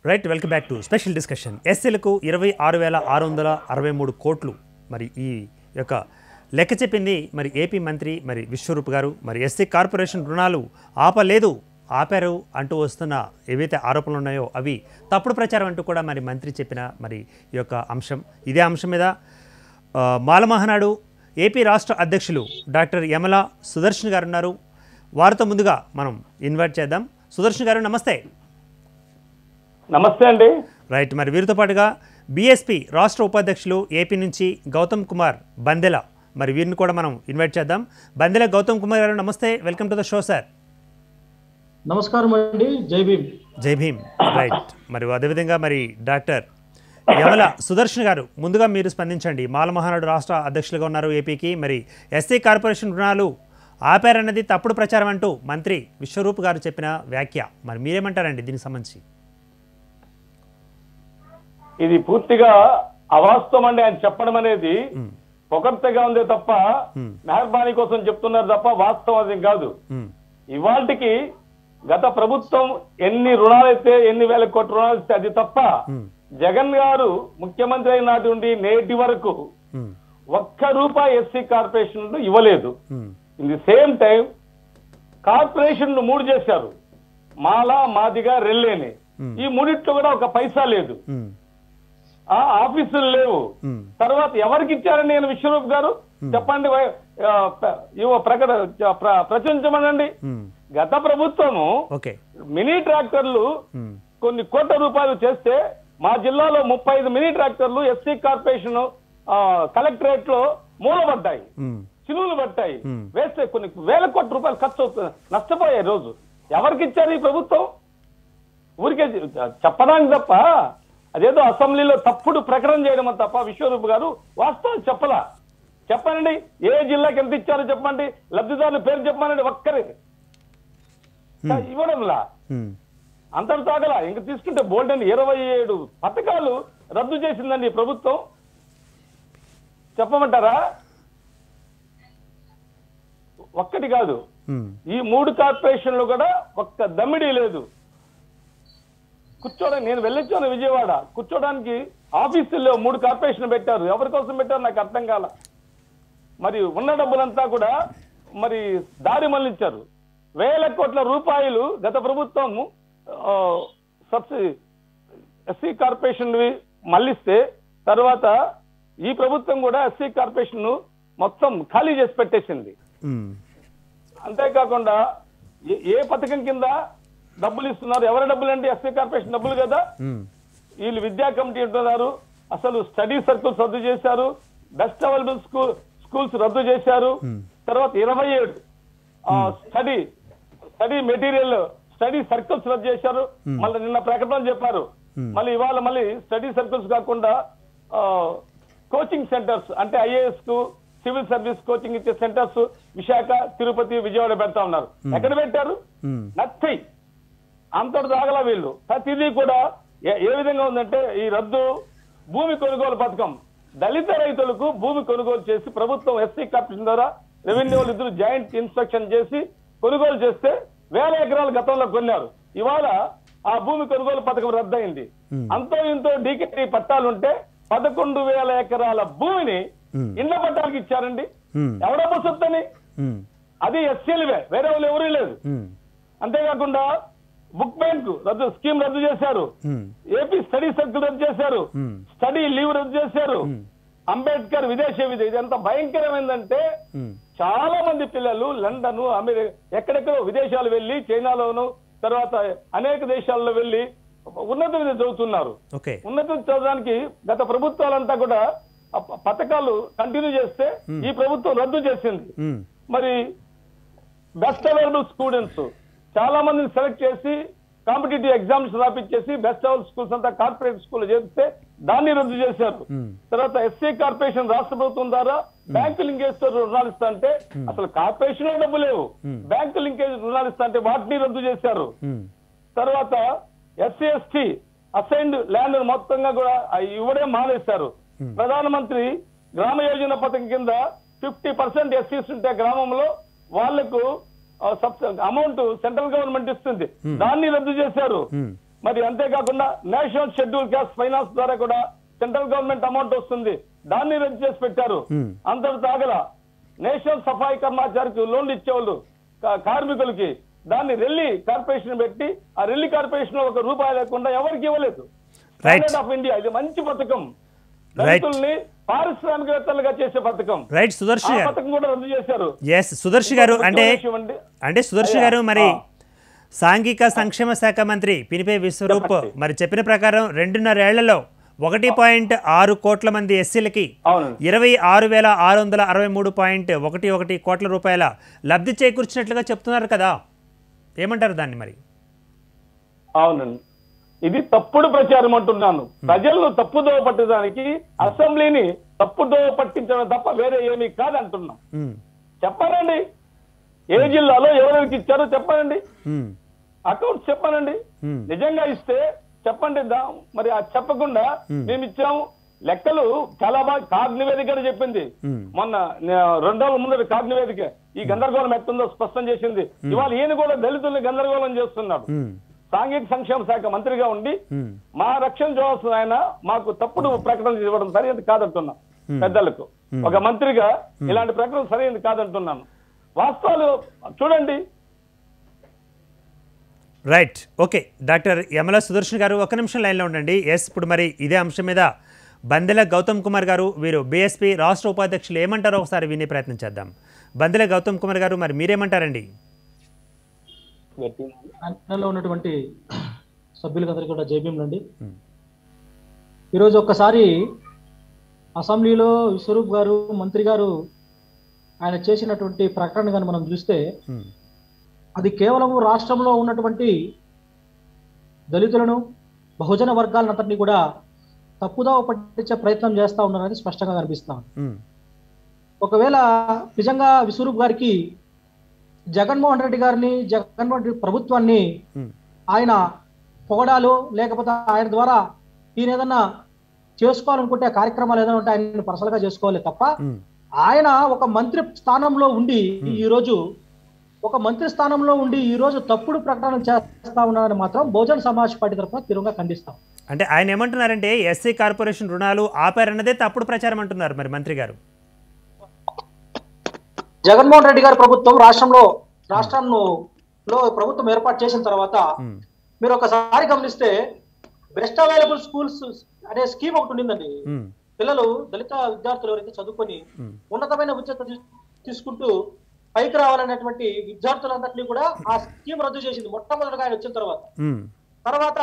Right welcome back to special discussion ఎస్సీలకు ఇరవై ఆరు వేల ఆరు వందల అరవై మూడు కోట్లు మరి ఈ యొక్క లెక్క చెప్పింది మరి ఏపీ మంత్రి మరి విశ్వరూప్ గారు మరి ఎస్సీ కార్పొరేషన్ రుణాలు ఆపలేదు ఆపారు అంటూ వస్తున్న ఏవైతే ఆరోపణలు ఉన్నాయో అవి తప్పుడు ప్రచారం అంటూ కూడా మరి మంత్రి చెప్పిన మరి ఈ యొక్క అంశం ఇదే అంశం మీద ఆ, మాలమహనాడు ఏపీ రాష్ట్ర అధ్యక్షులు డాక్టర్ యమల సుదర్శన్ గారు ఉన్నారు వారితో ముందుగా మనం ఇన్వైట్ చేద్దాం సుదర్శన్ గారు నమస్తే నమస్తే అండి రైట్ మరి వీరితో పాటుగా బీఎస్పీ రాష్ట్ర ఉపాధ్యక్షులు ఏపీ నుంచి గౌతమ్ కుమార్ బందెల మరి వీరిని కూడా మనం ఇన్వైట్ చేద్దాం బందెల గౌతమ్ కుమార్ గారు నమస్తే welcome to the show sir నమస్కారం అండి జై భీమ్ జై భీమ్ రైట్ మరి అదేవిధంగా మరి డాక్టర్ యమల సుదర్శన్ గారు ముందుగా మీరు స్పందించండి మాల మహానాడు రాష్ట్ర అధ్యక్షులుగా ఉన్నారు ఏపీకి మరి ఎస్సీ కార్పొరేషన్ రుణాలు ఆపారన్నది తప్పుడు ప్రచారం అంటూ మంత్రి విశ్వరూప్ గారు చెప్పిన వ్యాఖ్య మరి మీరేమంటారండి దీనికి సంబంధించి ఇది పూర్తిగా అవాస్తవం అండి ఆయన చెప్పడం అనేది పొగడ్తగా ఉందే తప్ప మెహర్బానీ కోసం చెప్తున్నారు తప్ప వాస్తవం అది కాదు మ్, ఇవాళకి గత ప్రభుత్వం ఎన్ని రుణాలైతే ఎన్ని వేల కోట్ల రుణాలు ఇస్తే అది తప్ప జగన్ గారు ముఖ్యమంత్రి అయిన నాటి నుండి నేటి వరకు మ్, ఒక్క రూపాయి ఎస్సీ కార్పొరేషన్ ఇవ్వలేదు hmm, in the same time కార్పొరేషన్లు మూడు చేశారు మాల మాదిగా రెల్లేని ఈ మూడిట్లో కూడా ఒక పైసా లేదు మ్, ఆ ఆఫీసులు లేవు మ్. తర్వాత ఎవరికి ఇచ్చారని నేను విశ్వరూప్ గారు చెప్పండి వై- ఆ, ప్ర- ఇవో ప్రకట ప్ర- ప్రచురించమనండి మ్. గత ప్రభుత్వము ఓకే మినీ ట్రాక్టర్లు మ్, కొన్ని కోట్ల రూపాయలు చేస్తే మా జిల్లాలో ముప్పై ఐదు మినీ ట్రాక్టర్లు ఎస్సీ కార్పొరేషన్ ఆ, కలెక్టరేట్ లో మూలబడ్డాయి మ్, చిలువలు పట్టాయి Hmm. వేస్తే కొన్ని వేల కోట్ల రూపాయలు ఖర్చు అవుతుంది నష్టపోయాయి రోజు ఎవరికి ఇచ్చారు ఈ ప్రభుత్వం ఊరికే చె- చెప్పడానికి తప్ప అదేదో అసెంబ్లీలో తప్పుడు ప్రకటన చేయడం తప్ప విశ్వరూప్ గారు వాస్తవం చెప్పలా చెప్పనండి ఏ జిల్లాకి ఎంత ఇచ్చారో చెప్పండి లబ్ధిదారుల పేరు చెప్పమనండి ఒక్కరి ఇవ్వడంలా మ్, అంతటి తాగల ఇంక తీసుకుంటే బోల్డ్ అని ఇరవై ఏడు పథకాలు రద్దు చేసిందండి ఈ ప్రభుత్వం చెప్పమంటారా ఒక్కటి కాదు మ్, ఈ మూడు కార్పొరేషన్లు కూడా ఒక్క దమ్మిడీ లేదు కూర్చోడానికి నేను వెళ్ళొచ్చాను విజయవాడ కూర్చోడానికి ఆఫీసుల్లో మూడు కార్పొరేషన్ పెట్టారు ఎవరి కోసం పెట్టారు నాకు అర్థం కాల మరి ఉన్న డబ్బులంతా కూడా మరి దారి మళ్లించారు వేల కోట్ల రూపాయలు గత ప్రభుత్వం ఆ, సబ్సిడీ ఎస్సీ కార్పొరేషన్ మళ్ళిస్తే తర్వాత ఈ ప్రభుత్వం కూడా ఎస్సీ కార్పొరేషన్ మొత్తం ఖాళీ చేసి పెట్టేసింది మ్, అంతేకాకుండా ఏ- ఏ పథకం కింద డబ్బులు ఇస్తున్నారు ఎవరి డబ్బులు అంటే ఎస్సీ కార్పొరేషన్ డబ్బులు కదా మ్, వీళ్ళు విద్యా కమిటీ ఉంటున్నారు అసలు స్టడీ సర్కిల్స్ రద్దు చేశారు బెస్ట్ అవైలబుల్ స్కూల్ స్కూల్స్ రద్దు చేశారు తర్వాత ఇరవై ఏడు study study material study circles రద్దు చేశారు మళ్ళీ నిన్న ప్రకటన చెప్పారు మళ్ళీ ఇవాళ మళ్ళీ స్టడీ సర్కిల్స్ కాకుండా కోచింగ్ సెంటర్స్ అంటే ఐఏఎస్ కు సివిల్ సర్వీస్ కోచింగ్ ఇచ్చే సెంటర్స్ విశాఖ తిరుపతి విజయవాడ పెడతా ఉన్నారు ఎక్కడ పెట్టారు మ్, నథింగ్ అంతటి దాగల వీళ్ళు ప్రతిదీ కూడా ఏ- ఏ విధంగా ఉందంటే ఈ రద్దు భూమి కొనుగోలు పథకం దళిత రైతులకు భూమి కొనుగోలు చేసి ప్రభుత్వం ఎస్సీ కార్పొరేషన్ ద్వారా రెవెన్యూ వాళ్ళు ఇద్దరు జాయింట్ ఇన్స్పెక్షన్ చేసి కొనుగోలు చేస్తే వేల ఎకరాలు గతంలో కొన్నారు ఇవాళ ఆ భూమి కొనుగోలు పథకం రద్దయింది అంతో ఇంతో డీకేటీ పట్టాలుంటే పదకొండు వేల ఎకరాల భూమిని Hmm. ఇండ్ల పట్టాలకు ఇచ్చారండి మ్, ఎవడో సొత్తని మ్, అది ఎస్సీలవే వేరే వాళ్ళు ఎవరూ లేదు మ్, అంతేకాకుండా బుక్ బ్యాంక్ రద్దు స్కీమ్ రద్దు చేశారు మ్, ఏపీ స్టడీ సర్కిల్ రద్దు చేశారు మ్. స్టడీ లీవ్ రద్దు చేశారు అంబేద్కర్ విదేశీ విధి ఇది ఎంత భయంకరమైందంటే మ్, చాలా మంది పిల్లలు లండన్ అమెరికా ఎక్కడెక్కడో విదేశాలు వెళ్ళి చైనాలోను తర్వాత అనేక దేశాల్లో వెళ్ళి ఉన్నత విద్య చదువుతున్నారు ఓకే ఉన్నత విద్య చదవడానికి గత ప్రభుత్వాలంతా కూడా ఆ ప- పథకాలు కంటిన్యూ చేస్తే ఈ ప్రభుత్వం రద్దు చేసింది మ్, మరి బెస్ట్ అవైలబుల్ స్టూడెంట్స్ చాలా మందిని సెలెక్ట్ చేసి కాంపిటేటివ్ ఎగ్జామ్స్ రాపించేసి బెస్ట్ అవైలబుల్ స్కూల్స్ అంతా కార్పొరేట్ స్కూల్ చేస్తే దాన్ని రద్దు చేశారు మ్. తర్వాత ఎస్సీ కార్పొరేషన్ రాష్ట్ర ప్రభుత్వం ద్వారా బ్యాంకు లింకేజ్ తో రుణాలు ఇస్తా అంటే అసలు కార్పొరేషన్ లో డబ్బు లేవు బ్యాంకు లింకేజ్ రుణాలు ఇస్తా అంటే వాటిని రద్దు చేశారు మ్, తర్వాత ఎస్సీ ఎస్టీ అసైన్డ్ ల్యాండ్ మొత్తంగా కూడా అవి ఇవ్వడే మానేశారు ప్రధానమంత్రి గ్రామ యోజన పథకం కింద ఫిఫ్టీ పర్సెంట్ ఎస్సీస్ ఉంటే గ్రామంలో వాళ్లకు అమౌంట్ సెంట్రల్ గవర్నమెంట్ ఇస్తుంది దాన్ని రద్దు చేశారు మరి అంతేకాకుండా నేషనల్ షెడ్యూల్ క్యాస్ట్ ఫైనాన్స్ ద్వారా కూడా సెంట్రల్ గవర్నమెంట్ అమౌంట్ వస్తుంది దాన్ని రద్దు చేసి పెట్టారు Hmm. అంతటి తాగల నేషనల్ సఫాయి కర్మచారికి లోన్లు ఇచ్చేవాళ్ళు కా- కార్మికులకి దాన్ని రెల్లి కార్పొరేషన్ పెట్టి ఆ రెల్లి కార్పొరేషన్ లో ఒక రూపాయి లేకుండా ఎవరికి ఇవ్వలేదు Right. స్టాండర్డ్ ఆఫ్ ఇండియా ఇది మంచి పథకం Right. రైతుల్ని పారిశ్రామికవేత్తలుగా చేసే పథకం రైట్ ఆ సుదర్శన్ గారు పథకం కూడా రద్దు చేశారు ఎస్ సుదర్శన్ గారు అంటే విషయం అండి. అంటే సుదర్శన్ అయ్యా, గారు మరి ఆ. సాంఘిక సంక్షేమ శాఖ మంత్రి పినిపే విశ్వరూప్ చెప్పండి. మరి చెప్పిన ప్రకారం రెండున్నరేళ్లలో ఒకటి పాయింట్ ఆరు కోట్ల మంది ఎస్సీలకి అవునండి ఇరవై ఆరు వేల ఆరు వందల అరవై మూడు పాయింట్ ఒకటి ఒకటి కోట్ల రూపాయల లబ్ధి చేకూర్చినట్లుగా చెప్తున్నారు కదా ఏమంటారు దాన్ని మరి అవునండి ఇది తప్పుడు ప్రచారం అంటున్నాను ప్రజలను తప్పుదోవ పట్టడానికి అసెంబ్లీని తప్పుదోవ పట్టించడం తప్ప వేరే ఏమీ కాదంటున్నాం ఉమ్, చెప్పారండి ఏ జిల్లాలో ఎవరెవరికి ఇచ్చారో చెప్పండి ఉమ్, అకౌంట్స్ చెప్పానండి ఉమ్, నిజంగా ఇస్తే చెప్పండి దా- మరి అది చెప్పకుండా మేము ఇచ్చాము లెక్కలు చాలా బాగా కాగ్ నివేదిక అని చెప్పింది ఉమ్, మొన్న నే- రెండు రోజుల ముందు కాగ్ నివేదిక ఈ గందరగోళం ఎట్టుందో స్పష్టం చేసింది ఇవాళ ఈయన కూడా దళితుల్ని గందరగోళం చేస్తున్నాడు ఉమ్, సాంఘిక సంక్షేమ శాఖ మంత్రిగా ఉండి ఉమ్, మా రక్షణ చూడాల్సిన ఆయన మాకు తప్పుడు ప్రకటన ఇవ్వడం సరైనది కాదంటున్నా పెద్దలకు ఒక మంత్రిగా ఇలాంటి ప్రకటన సరైనది కాదంటున్నాను వాస్తవాలు చూడండి right okay doctor Yamala Sudarshan గారు ఒక నిమిషం లైన్లో ఉండండి ఎస్ ఇప్పుడు మరి ఇదే అంశం మీద బందెల గౌతమ్ కుమార్ గారు వీరు బీఎస్పీ రాష్ట్ర ఉపాధ్యక్షులు ఏమంటారో ఒకసారి వినే ప్రయత్నం చేద్దాం బందెల గౌతమ్ కుమార్ గారు మరి మీరేమంటారండి ప్యానెల్లో ఉన్నటువంటి సభ్యులందరికీ కూడా జైభీంలండి ఈరోజు ఒక్కసారి అసెంబ్లీలో విశ్వరూప్ గారు మంత్రి గారు ఆయన చేసినటువంటి ప్రకటన కానీ మనం చూస్తే ఉమ్, అది కేవలం రాష్ట్రంలో ఉన్నటువంటి దళితులను బహుజన వర్గాలంతటినీ కూడా తప్పుదోవ పట్టించే ప్రయత్నం చేస్తా ఉన్నారని స్పష్టంగా కనిపిస్తా ఉంది. ఉమ్, ఒకవేళ నిజంగా విశ్వరూప్ గారికి జగన్మోహన్ రెడ్డి గారిని జగన్మోహన్ రెడ్డి ప్రభుత్వాన్ని ఉమ్, ఆయన పొగడాలు లేకపోతే ఆయన ద్వారా ఈయన ఏదన్నా చేసుకోవాలనుకుంటే ఆ కార్యక్రమాలు ఏదైనా ఉంటే ఆయన పర్సనల్ గా చేసుకోవాలి తప్ప ఉమ్, ఆయన ఒక మంత్రి స్థానంలో ఉండి ఈ రోజు ఒక మంత్రి స్థానంలో ఉండి ఈ రోజు తప్పుడు ప్రకటన చేస్తా ఉన్నారని మాత్రం బహుజన్ సమాజ్ పార్టీ తరఫున తీవ్రంగా ఖండిస్తాం అంటే ఆయన ఏమంటున్నారంటే ఎస్సీ కార్పొరేషన్ రుణాలు ఆపారన్నదే తప్పుడు ప్రచారం అంటున్నారు మరి మంత్రి గారు జగన్మోహన్ రెడ్డి గారి ప్రభుత్వం రాష్ట్రంలో రాష్ట్రంలో లో ప్రభుత్వం ఏర్పాటు చేసిన తర్వాత ఉమ్, మీరు ఒకసారి గమనిస్తే బెస్ట్ అవైలబుల్ స్కూల్స్ అనే స్కీమ్ ఒకటి ఉండిందండి ఉమ్, పిల్లలు దళిత విద్యార్థులు ఎవరైతే చదువుకొని ఉమ్, ఉన్నతమైన విద్య తీ- తీసుకుంటూ పైకి రావాలనేటువంటి విద్యార్థులందరినీ కూడా ఆ స్కీమ్ రద్దు చేసింది మొట్టమొదటిగా ఆయన వచ్చిన తర్వాత ఉమ్, తర్వాత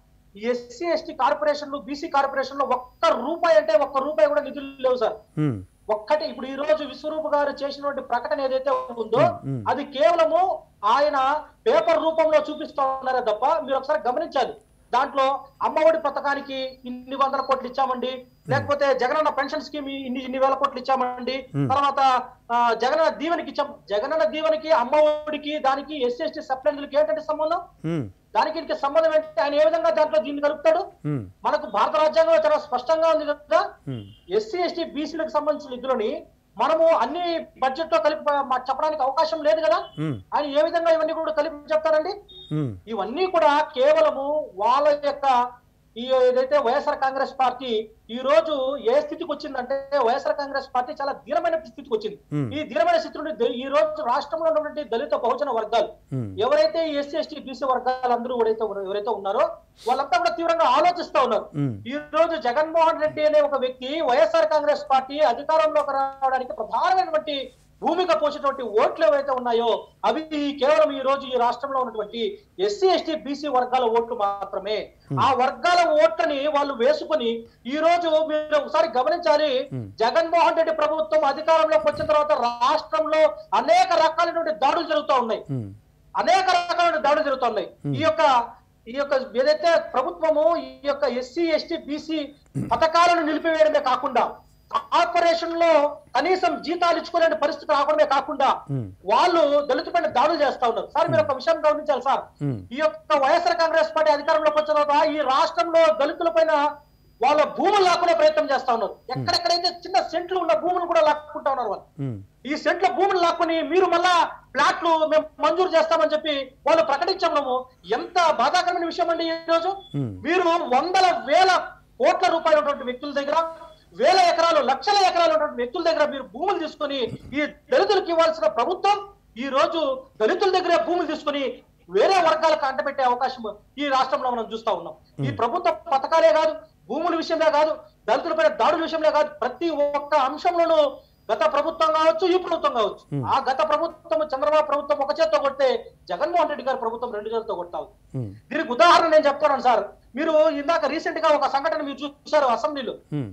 ఎస్సీ ఎస్టీ కార్పొరేషన్లు బీసీ కార్పొరేషన్లో ఒక్క రూపాయి అంటే ఒక్క రూపాయి కూడా నిధులు లేవు సార్ ఉమ్, ఒక్కటి ఇప్పుడు ఈ రోజు విశ్వరూప్ గారు చేసినటువంటి ప్రకటన ఏదైతే ఉందో మ్మ్. అది కేవలము ఆయన పేపర్ రూపంలో చూపిస్తా ఉన్నారే తప్ప మీరు ఒకసారి గమనించాలి దాంట్లో అమ్మఒడి పథకానికి ఇన్ని వందల కోట్లు ఇచ్చామండి లేకపోతే జగనన్న పెన్షన్ స్కీమ్ ఇన్ని ఇన్ని వేల కోట్లు ఇచ్చామండి మ్మ్. తర్వాత ఆ, జగనన్న దీవెనకి ఇచ్చాం జగనన్న దీవెనకి అమ్మఒడికి దానికి ఎస్సీ ఎస్టీ సప్లైన్లకి ఏంటంటే సంబంధం ఉమ్, దానికి ఇంక సంబంధం ఏంటి ఆయన ఏ విధంగా దాంట్లో దీన్ని కలుపుతాడు ఉమ్, మనకు భారత రాజ్యాంగంలో చాలా స్పష్టంగా ఉంది కదా ఉమ్, ఎస్సీ ఎస్టీ బీసీలకు సంబంధించిన నిధులని మనము అన్ని బడ్జెట్ లో కలిపి ప- మ- చెప్పడానికి అవకాశం లేదు కదా ఉమ్, ఆయన ఏ విధంగా ఇవన్నీ కూడా కలిపి చెప్తారండి ఉమ్, ఇవన్నీ కూడా కేవలము వాళ్ళ యొక్క ఈ ఏదైతే వైఎస్ఆర్ కాంగ్రెస్ పార్టీ ఈ రోజు ఏ స్థితికి వచ్చిందంటే వైఎస్ఆర్ కాంగ్రెస్ పార్టీ చాలా ధీరమైన స్థితికి వచ్చింది Hmm. ఈ ధీరమైన స్థితి నుండి ద- ఈ రోజు రాష్ట్రంలో ఉన్నటువంటి దళిత బహుజన వర్గాలు ఉమ్, ఎవరైతే ఎస్సీ ఎస్టీ బీసీ వర్గాలు అందరూ ఎవరైతే ఎవరైతే ఉన్నారో వాళ్ళంతా కూడా తీవ్రంగా ఆలోచిస్తా ఉన్నారు ఉమ్, ఈ రోజు జగన్మోహన్ రెడ్డి అనే ఒక వ్యక్తి వైఎస్ఆర్ కాంగ్రెస్ పార్టీ అధికారంలోకి రావడానికి ప్రధానమైనటువంటి భూమిక పోసేటువంటి ఓట్లు ఏవైతే ఉన్నాయో అవి కేవలం ఈ రోజు ఈ రాష్ట్రంలో ఉన్నటువంటి ఎస్సీ ఎస్టీ బీసీ వర్గాల ఓట్లు మాత్రమే ఆ వర్గాల ఓట్లని వాళ్ళు వేసుకొని ఈ రోజు మీరు ఒకసారి గమనించాలి Hmm. జగన్మోహన్ రెడ్డి ప్రభుత్వం అధికారంలోకి వచ్చిన తర్వాత రాష్ట్రంలో అనేక రకాలైనటువంటి దాడులు జరుగుతూ ఉన్నాయి ఉమ్, అనేక రకాలైన దాడులు జరుగుతున్నాయి ఈ యొక్క ఈ యొక్క ఏదైతే ప్రభుత్వము ఈ యొక్క ఎస్సీ ఎస్టీ బీసీ పథకాలను నిలిపివేయడమే కాకుండా కార్పొరేషన్ లో కనీసం జీతాలు ఇచ్చుకోలేని పరిస్థితి రావడమే కాకుండా ఉమ్, వాళ్ళు దళితులపైన దాడులు చేస్తా ఉన్నారు సార్ మీరు ఒక విషయం గమనించాలి సార్ ఉమ్, ఈ యొక్క వైఎస్ఆర్ కాంగ్రెస్ పార్టీ అధికారంలోకి వచ్చిన తర్వాత ఈ రాష్ట్రంలో దళితులపైన వాళ్ళ భూములు లాక్కునే ప్రయత్నం చేస్తా ఉన్నారు ఎక్కడెక్కడైతే చిన్న సెంట్లు ఉన్న భూములు కూడా లాక్కుంటా ఉన్నారు వాళ్ళు ఉమ్, ఈ సెంట్ల భూములు లాక్కుని మీరు మళ్ళా ప్లాట్లు మేము మంజూరు చేస్తామని చెప్పి వాళ్ళు ప్రకటించడము ఎంత బాధాకరమైన విషయం అండి ఈ రోజు Hmm. మీరు వందల వేల కోట్ల రూపాయలు ఉన్నటువంటి వ్యక్తుల దగ్గర వేల ఎకరాలు లక్షల ఎకరాలు ఉన్నటువంటి వ్యక్తుల దగ్గర మీరు భూములు తీసుకొని ఈ దళితులకు ఇవ్వాల్సిన ప్రభుత్వం ఈ రోజు దళితుల దగ్గరే భూములు తీసుకొని వేరే వర్గాలకు అంటపెట్టే అవకాశం ఈ రాష్ట్రంలో మనం చూస్తా ఉన్నాం ఈ ప్రభుత్వ పథకాలే కాదు భూముల విషయంలో కాదు దళితులపై దాడుల విషయంలో కాదు ప్రతి ఒక్క అంశంలోనూ గత ప్రభుత్వం కావచ్చు ఈ ప్రభుత్వం కావచ్చు ఆ గత ప్రభుత్వం చంద్రబాబు ప్రభుత్వం ఒక చేత్తో కొడితే జగన్మోహన్ రెడ్డి గారి ప్రభుత్వం రెండు చేతులతో కొడతావు ఉమ్, దీనికి ఉదాహరణ నేను చెప్తాను సార్ మీరు ఇందాక రీసెంట్ గా ఒక సంఘటన మీరు చూసారు అసెంబ్లీలో ఉమ్,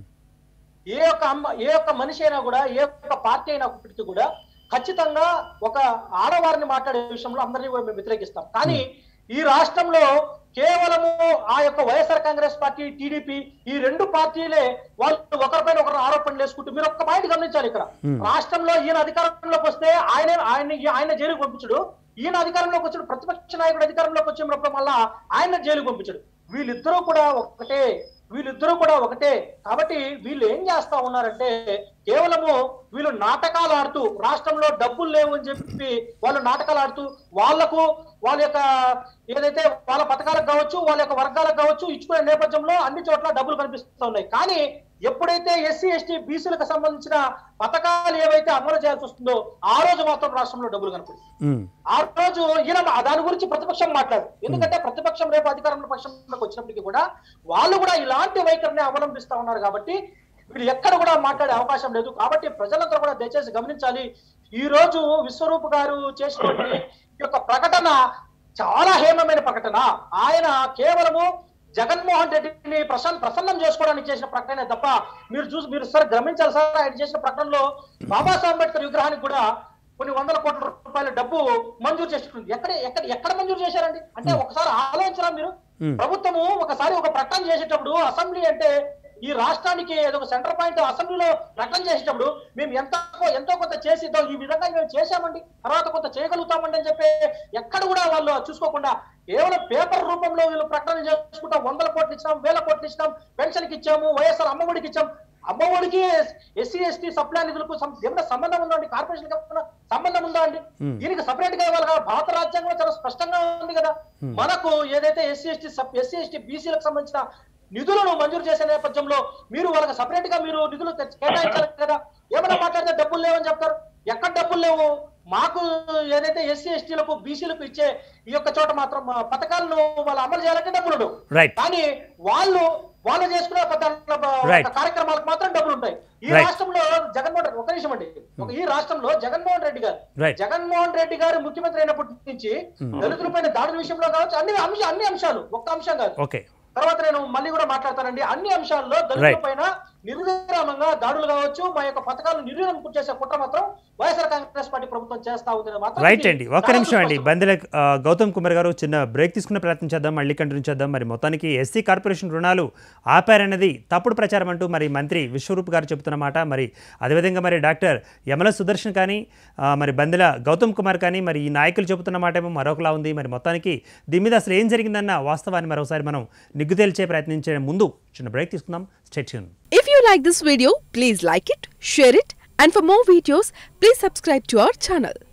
ఏ ఒక్క అమ్మ ఏ ఒక్క మనిషి అయినా కూడా ఏ ఒక్క పార్టీ అయినప్పటికీ కూడా ఖచ్చితంగా ఒక ఆడవారిని మాట్లాడే విషయంలో అందరినీ కూడా మేము వ్యతిరేకిస్తాం కానీ ఈ రాష్ట్రంలో కేవలము ఆ యొక్క వైఎస్ఆర్ కాంగ్రెస్ పార్టీ టీడీపీ ఈ రెండు పార్టీలే వాళ్ళు ఒకరిపైన ఒకరు ఆరోపణలు వేసుకుంటూ మీరు ఒక్క పాయింట్ గమనించాలి ఇక్కడ Hmm. రాష్ట్రంలో ఈయన అధికారంలోకి వస్తే ఆయన ఆయన ఆయన జైలుకు పంపించడు ఈయన అధికారంలోకి వచ్చాడు ప్రతిపక్ష నాయకుడు అధికారంలోకి వచ్చినప్పుడు మళ్ళా ఆయన జైలుకు పంపించడు వీళ్ళిద్దరూ కూడా ఒకటే వీళ్ళిద్దరూ కూడా ఒకటే కాబట్టి వీళ్ళు ఏం చేస్తా ఉన్నారంటే కేవలము వీళ్ళు నాటకాలు ఆడుతూ రాష్ట్రంలో డబ్బులు లేవు అని చెప్పి వాళ్ళు నాటకాలు ఆడుతూ వాళ్లకు వాళ్ళ యొక్క ఏదైతే వాళ్ళ పథకాలకు కావచ్చు వాళ్ళ యొక్క వర్గాలకు కావచ్చు ఇచ్చుకునే నేపథ్యంలో అన్ని చోట్ల డబ్బులు కనిపిస్తూ ఉన్నాయి కానీ ఎప్పుడైతే ఎస్సీ ఎస్టీ బీసీలకు సంబంధించిన పథకాలు ఏవైతే అమలు చేయాల్సి వస్తుందో ఆ రోజు మాత్రం రాష్ట్రంలో డబ్బులు కనిపిస్తుంది ఉమ్, ఆ రోజు ఈయన మా- దాని గురించి ప్రతిపక్షం మాట్లాడు ఎందుకంటే ప్రతిపక్షం రేపు అధికారంలో పక్షంలోకి వచ్చినప్పటికీ కూడా వాళ్ళు కూడా ఇలాంటి వైఖరిని అవలంబిస్తా ఉన్నారు కాబట్టి వీళ్ళు ఎక్కడ కూడా మాట్లాడే అవకాశం లేదు కాబట్టి ప్రజలందరూ కూడా దయచేసి గమనించాలి ఈ రోజు విశ్వరూప్ గారు చేసినటువంటి ఈ యొక్క ప్రకటన చాలా హేమమైన ప్రకటన ఆయన కేవలము జగన్మోహన్ రెడ్డిని ప్రసన్న ప్రసన్నం చేసుకోవడానికి చేసిన ప్రకటన తప్ప మీరు చూసి మీరు సార్ గమనించాలి సార్ ఆయన చేసిన ప్రకటనలో బాబాసాహెబ్ అంబేద్కర్ విగ్రహానికి కూడా కొన్ని వందల కోట్ల రూపాయల డబ్బు మంజూరు చేస్తుంది ఎక్కడ ఎక్కడ ఎక్కడ మంజూరు చేశారండి అంటే ఒకసారి ఆలోచించరా మీరు Hmm. ప్రభుత్వము ఒకసారి ఒక ప్రకటన చేసేటప్పుడు అసెంబ్లీ అంటే ఈ రాష్ట్రానికి ఏదో ఒక సెంటర్ పాయింట్ అసెంబ్లీలో ప్రకటన చేసేటప్పుడు మేము ఎంత ఎంతో కొంత చేసి ఇద్దాం, ఈ విధంగా మేము చేశామండి తర్వాత కొంత చేయగలుగుతామండి అని చెప్పి ఎక్కడ కూడా వాళ్ళు చూసుకోకుండా కేవలం పేపర్ రూపంలో వీళ్ళు ప్రకటన చేసుకుంటాం వందల కోట్లు ఇచ్చినాం వేల కోట్లు ఇచ్చినాం పెన్షన్కి ఇచ్చాము వైఎస్ఆర్ అమ్మఒడికి ఇచ్చాం అమ్మఒడికి ఎస్సీ ఎస్టీ సప్లై నిధులకు సం- ఏమైనా సంబంధం ఉందా అండి కార్పొరేషన్ సంబంధం ఉందా అండి Hmm. దీనికి సపరేట్ గా ఇవ్వాలి కదా భారత రాజ్యాంగంలో చాలా స్పష్టంగా ఉంది కదా మనకు ఏదైతే ఎస్సీ ఎస్టీ ఎస్సీ ఎస్టీ బీసీలకు సంబంధించిన నిధులను మంజూరు చేసే నేపథ్యంలో మీరు వాళ్ళకి సపరేట్ గా మీరు నిధులు తెచ్చి- కేటాయించాలి కదా ఏమైనా మాట్లాడితే డబ్బులు లేవని చెప్తారు ఎక్కడ డబ్బులు లేవు మాకు ఏదైతే ఎస్సీ ఎస్టీలకు బీసీలకు ఇచ్చే ఈ యొక్క చోట మాత్రం ఆ, పథకాలను వాళ్ళు అమలు చేయాలంటే డబ్బులు ఉండవు రైట్ కానీ వాళ్ళు వాళ్ళు చేసుకునే పద్ధతుల Right. కార్యక్రమాలకు మాత్రం డబ్బులు ఉంటాయి ఈ Right. రాష్ట్రంలో జగన్మోహన్ రెడ్డి ఒక నిమిషం అండి ఒక ఈ రాష్ట్రంలో జగన్మోహన్ రెడ్డి గారు Right. జగన్మోహన్ రెడ్డి గారు ముఖ్యమంత్రి అయినప్పటి నుంచి దళితులపైన దాడుల విషయంలో కావచ్చు అన్ని అంశ అన్ని అంశాలు ఒక్క అంశం కాదు ఓకే తర్వాత నేను మళ్ళీ కూడా మాట్లాడతానండి అన్ని అంశాల్లో దళితులపైన నిర్విరామంగా దాడులు కావచ్చు మా యొక్క పథకాలు నిర్వీర్యం చేసే కుట్ర మాత్రం వైఎస్ఆర్ కాంగ్రెస్ పార్టీ ప్రభుత్వం చేస్తా ఉంది మాత్రం రైట్ ఇది అండి ఒక్క చాలా నిమిషం అండి స్పష్టం. బందెల ఆ, గౌతమ్ కుమార్ గారు చిన్న బ్రేక్ తీసుకునే ప్రయత్నం చేద్దాం మళ్ళీ కంటిన్యూ చేద్దాం మరి మొత్తానికి ఎస్సీ కార్పొరేషన్ రుణాలు ఆపారన్నది తప్పుడు ప్రచారం అంటూ మరి మంత్రి విశ్వరూప్ గారు చెబుతున్న మాట మరి అదేవిధంగా మరి డాక్టర్ యమల సుదర్శన్ కానీ ఆ, మరి బందెల గౌతమ్ కుమార్ కానీ మరి ఈ నాయకులు చెబుతున్న మాట ఏమో మరొకలా ఉంది మరి మొత్తానికి దీని మీద అసలు ఏం జరిగిందన్న వాస్తవాన్ని మరోసారి మనం నిగ్గు తేల్చే ప్రయత్నించే ముందు చిన్న బ్రేక్ తీసుకుందాం స్టెచ్యూన్ If you like this video, please like it, share it, and for more videos, please subscribe to our channel.